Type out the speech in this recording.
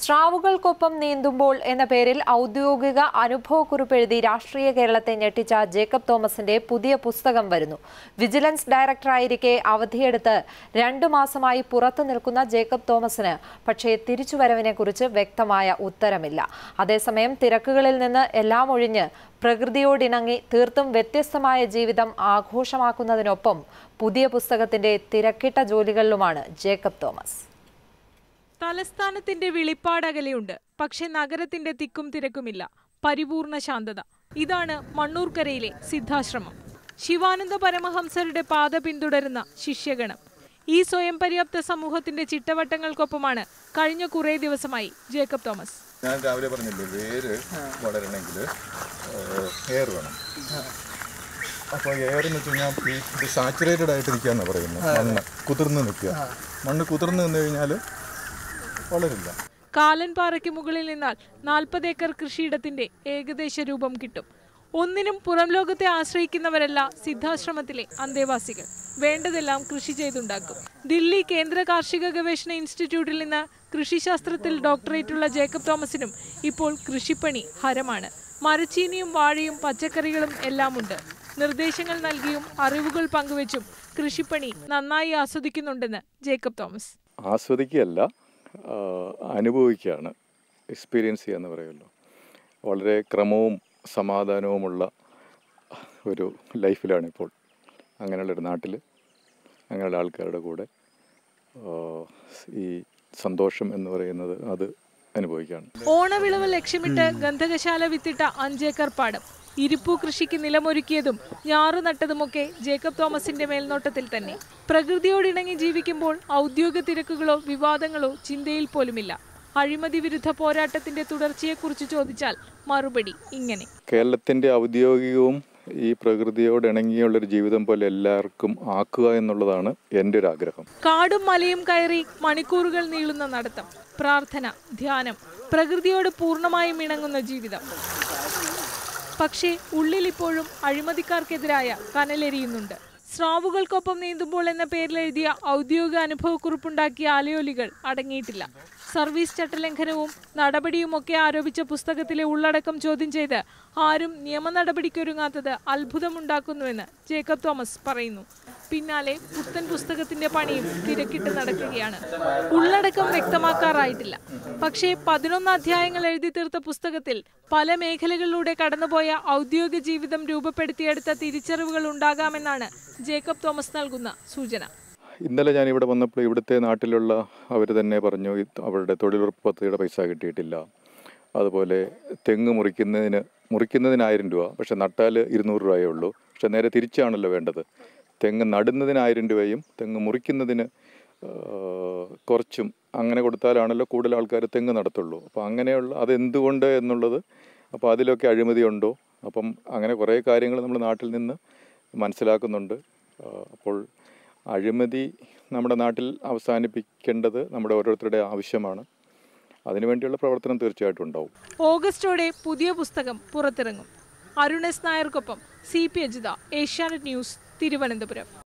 സ്രാവുകൾക്കൊപ്പം നീന്തുമ്പോൾ എന്ന പേരിൽ ഔദ്യോഗിക അനുഭവക്കുറിപ്പ് എഴുതി രാഷ്ട്രീയ കേരളത്തെ ഞെട്ടിച്ച ജേക്കബ് തോമസിന്റെ പുതിയ പുസ്തകം വരുന്നു വിജിലൻസ് ഡയറക്ടറായിരിക്കെ അവധിയെടുത്ത് രണ്ടു മാസമായി പുറത്തു നിൽക്കുന്ന ജേക്കബ് തോമസിന് പക്ഷേ തിരിച്ചുവരവിനെക്കുറിച്ച് വ്യക്തമായ ഉത്തരമില്ല അതേസമയം തിരക്കുകളിൽ നിന്ന് എല്ലാം ഒഴിഞ്ഞ് പ്രകൃതിയോടിണങ്ങി തീർത്തും വ്യത്യസ്തമായ ജീവിതം ആഘോഷമാക്കുന്നതിനൊപ്പം പുതിയ പുസ്തകത്തിന്റെ തിരക്കിട്ട ജോലികളിലുമാണ് ജേക്കബ് തോമസ് തലസ്ഥാനത്തിന്റെ വിളിപ്പാടകലെയുണ്ട് പക്ഷെ നഗരത്തിന്റെ തിക്കും തിരക്കുമില്ല പരിപൂർണ ശാന്തത ഇതാണ് മണ്ണൂർക്കരയിലെ സിദ്ധാശ്രമം ശിവാനന്ദ പരമഹംസരുടെ പാത പിന്തുടരുന്ന ശിഷ്യഗണം ഈ സ്വയം പര്യാപ്ത സമൂഹത്തിന്റെ ചിട്ടവട്ടങ്ങൾക്കൊപ്പമാണ് കഴിഞ്ഞ കുറേ ദിവസമായി ജേക്കബ് തോമസ് ഞാൻ രാവിലെ പറഞ്ഞില്ലേ വേര് വളരണമെങ്കിൽ എയർ വേണം അപ്പോൾ എയർ എന്ന് വെച്ച് കഴിഞ്ഞാൽ ഈ ഇത് സാച്ചുറേറ്റഡ് ആയിട്ട് നിൽക്കുകയെന്നാണ് പറയുന്നത് മണ്ണ് കുതിർന്ന് നിൽക്കുക മണ്ണ് കുതിർന്ന് നിന്ന് കഴിഞ്ഞാൽ വളരില്ല കാലൻപാറയ്ക്ക് മുകളിൽ നിന്നാൽ നാൽപ്പത് ഏക്കർ കൃഷിയിടത്തിന്റെ ഏകദേശ രൂപം കിട്ടും ഒന്നിനും പുറം ലോകത്തെ ആശ്രയിക്കുന്നവരല്ല സിദ്ധാശ്രമത്തിലെ അന്തേവാസികൾ വേണ്ടതെല്ലാം കൃഷി ചെയ്തുണ്ടാക്കും ദില്ലി കേന്ദ്ര കാർഷിക ഗവേഷണ ഇൻസ്റ്റിറ്റ്യൂട്ടിൽ നിന്ന് കൃഷിശാസ്ത്രത്തിൽ ഡോക്ടറേറ്റുള്ള ജേക്കബ് തോമസിനും ഇപ്പോൾ കൃഷിപ്പണി ഹരമാണ് മരച്ചീനിയും വാഴയും പച്ചക്കറികളും എല്ലാമുണ്ട് നിർദ്ദേശങ്ങൾ നൽകിയും അറിവുകൾ പങ്കുവച്ചും കൃഷിപ്പണി നന്നായി ആസ്വദിക്കുന്നുണ്ടെന്ന് ജേക്കബ് തോമസ് ആസ്വദിക്കുകയല്ല ആ, അനുഭവിക്കുകയാണ് എക്സ്പീരിയൻസ് ചെയ്യുക എന്ന് പറയുമല്ലോ വളരെ ക്രമവും സമാധാനവുമുള്ള ഒരു ലൈഫിലാണ് ഇപ്പോൾ അങ്ങനെയുള്ളൊരു നാട്ടിൽ അങ്ങനെയുള്ള ആൾക്കാരുടെ കൂടെ ആ, ഈ സന്തോഷം എന്ന് പറയുന്നത് അത് അനുഭവിക്കുകയാണ് ഓണവിളവ് ലക്ഷ്യമിട്ട് ഗന്ധകശാല വിത്തിട്ട അഞ്ചേക്കർ പാടം ഇരിപ്പു കൃഷിക്ക് നിലമൊരുക്കിയതും ഞാറു നട്ടതുമൊക്കെ ജേക്കബ് തോമസിന്റെ മേൽനോട്ടത്തിൽ തന്നെ പ്രകൃതിയോടിണങ്ങി ജീവിക്കുമ്പോൾ ഔദ്യോഗിക തിരക്കുകളോ വിവാദങ്ങളോ ചിന്തയിൽ പോലുമില്ല അഴിമതി വിരുദ്ധ പോരാട്ടത്തിന്റെ തുടർച്ചയെക്കുറിച്ച് ചോദിച്ചാൽ മറുപടി ഇങ്ങനെ കേരളത്തിൻ്റെ ഔദ്യോഗികവും ഈ പ്രകൃതിയോട് ഇണങ്ങിയുള്ളൊരു ജീവിതം പോലെ എല്ലാവർക്കും ആക്കുക എന്നുള്ളതാണ് എൻ്റെ ഒരു ആഗ്രഹം കാടും മലയും കയറി മണിക്കൂറുകൾ നീളുന്ന നടത്തം പ്രാർത്ഥന ധ്യാനം പ്രകൃതിയോട് പൂർണ്ണമായും ഇണങ്ങുന്ന ജീവിതം പക്ഷേ ഉള്ളിൽ ഇപ്പോഴും അഴിമതിക്കാർക്കെതിരായ കനലെരിയുന്നുണ്ട് സ്രാവുകൾക്കൊപ്പം നീന്തുമ്പോൾ എന്ന പേരിൽ എഴുതിയ ഔദ്യോഗിക അനുഭവക്കുറിപ്പുണ്ടാക്കിയ ആലയോലികൾ അടങ്ങിയിട്ടില്ല സർവീസ് ചട്ടലംഘനവും നടപടിയുമൊക്കെ ആരോപിച്ച പുസ്തകത്തിലെ ഉള്ളടക്കം ചോദ്യം ചെയ്ത് ആരും നിയമ നടപടിക്കൊരുങ്ങാത്തത് അത്ഭുതമുണ്ടാക്കുന്നുവെന്ന് ജേക്കബ് തോമസ് പറയുന്നു പിന്നാലെ പുത്തൻ പുസ്തകത്തിന്റെ പണിയും തിരക്കിട്ട് നടക്കുകയാണ് ഉള്ളടക്കം വ്യക്തമാക്കാറായിട്ടില്ല പക്ഷേ പതിനൊന്ന് അധ്യായങ്ങൾ എഴുതി തീർത്ത പുസ്തകത്തിൽ പല മേഖലകളിലൂടെ കടന്നുപോയ ഔദ്യോഗിക ജീവിതം രൂപപ്പെടുത്തിയെടുത്ത തിരിച്ചറിവുകൾ ഉണ്ടാകാമെന്നാണ് ജേക്കബ് തോമസ് നൽകുന്ന സൂചന ഇന്നലെ ഞാൻ ഇവിടെ വന്നപ്പോൾ ഇവിടുത്തെ നാട്ടിലുള്ള അവർ തന്നെ പറഞ്ഞു ഇത് അവരുടെ തൊഴിലുറപ്പ് പദ്ധതിയുടെ പൈസ കിട്ടിയിട്ടില്ല അതുപോലെ തെങ്ങ് മുറിക്കുന്നതിന് മുറിക്കുന്നതിന് ആയിരം രൂപ പക്ഷെ നട്ടാൽ ഇരുന്നൂറ് രൂപയേ ഉള്ളൂ പക്ഷെ നേരെ തിരിച്ചാണല്ലോ വേണ്ടത് തെങ്ങ് നടുന്നതിന് ആയിരം രൂപയും തെങ്ങ് മുറിക്കുന്നതിന് ആ, കുറച്ചും അങ്ങനെ കൊടുത്താലാണല്ലോ കൂടുതൽ ആൾക്കാർ തെങ്ങ് നടത്തുള്ളൂ അപ്പോൾ അങ്ങനെയുള്ള അതെന്തുകൊണ്ട് എന്നുള്ളത് അപ്പോൾ അതിലൊക്കെ അഴിമതി ഉണ്ടോ അപ്പം അങ്ങനെ കുറേ കാര്യങ്ങൾ നമ്മൾ നാട്ടിൽ നിന്ന് മനസ്സിലാക്കുന്നുണ്ട് ആ, അപ്പോൾ അഴിമതി നമ്മുടെ നാട്ടിൽ അവസാനിപ്പിക്കേണ്ടത് നമ്മുടെ ഓരോരുത്തരുടെ ആവശ്യമാണ് അതിനുവേണ്ടിയുള്ള പ്രവർത്തനം തീർച്ചയായിട്ടും ഉണ്ടാവും ഓഗസ്റ്റോടെ പുതിയ പുസ്തകം പുറത്തിറങ്ങും അരുൺ എസ് നായർക്കൊപ്പം C P Ajitha Asianet News Thiruvananthapuram